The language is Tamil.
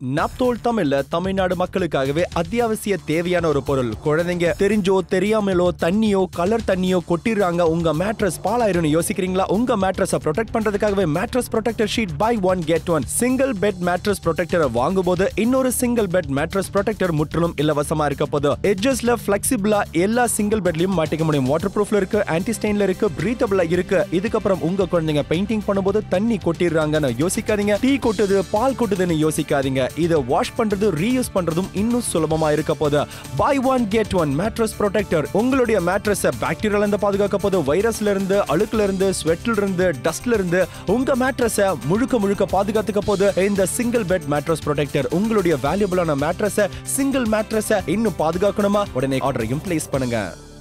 நாப்தோல் தமிழ்ல தமிழ்நாடு மக்களுக்காகவே அத்தியாவசிய தேவையான ஒரு பொருள் குழந்தைங்க தெரிஞ்சோ தெரியாமலோ தண்ணியோ கலர் தண்ணியோ கொட்டிடுறாங்க உங்க மேட்ரஸ் பாலாயிரும்னு யோசிக்கிறீங்களா உங்க மேட்ரஸை ப்ரொடெக்ட் பண்றதுக்காகவே mattress protector sheet buy one get one single bed mattress ப்ரொடெக்டரை வாங்கும்போது இன்னொரு சிங்கிள் பெட் மேட்ரஸ் ப்ரொடெக்டர் முற்றிலும் இலவசமா இருக்க போது எட்ஜஸ்ல பிளெக்சிபிளா எல்லா சிங்கிள் பெட்லயும் மாட்டிக்க முடியும் வாட்டர் ப்ரூஃப்ல இருக்கு ஆன்டி ஸ்டெயின்ல இருக்கு பிரீத்தபிளா இருக்கு இதுக்கப்புறம் உங்க குழந்தைங்க பெயிண்டிங் பண்ணும்போது தண்ணி கொட்டிடுறாங்கன்னு யோசிக்காதீங்க டீ கொட்டுது பால் கொட்டுதுன்னு யோசிக்காதீங்க இதை வாஷ் பண்றது ரீயூஸ் பண்றதும் இன்னும் சுலபமா இருக்க போது buy one get one mattress protector உங்களுடைய மேட்ரஸை பாக்டீரியால இருந்து பாதுகாக்க போது வைரஸ்ல இருந்து அழுக்குல இருந்து ஸ்வெட்ல இருந்து டஸ்ட்ல இருந்து உங்க மேட்ரஸை முழுக்க முழுக்க பாதுகாத்துக்க போது இந்த சிங்கிள் பெட் மேட்ரஸ் ப்ரொடெக்டர் உங்களுடைய வேல்யூபிளான மேட்ரஸை சிங்கிள் மேட்ரஸை இன்னும் பாதுகாக்கணுமா உடனே ஆர்டரையும் பிளேஸ் பண்ணுங்க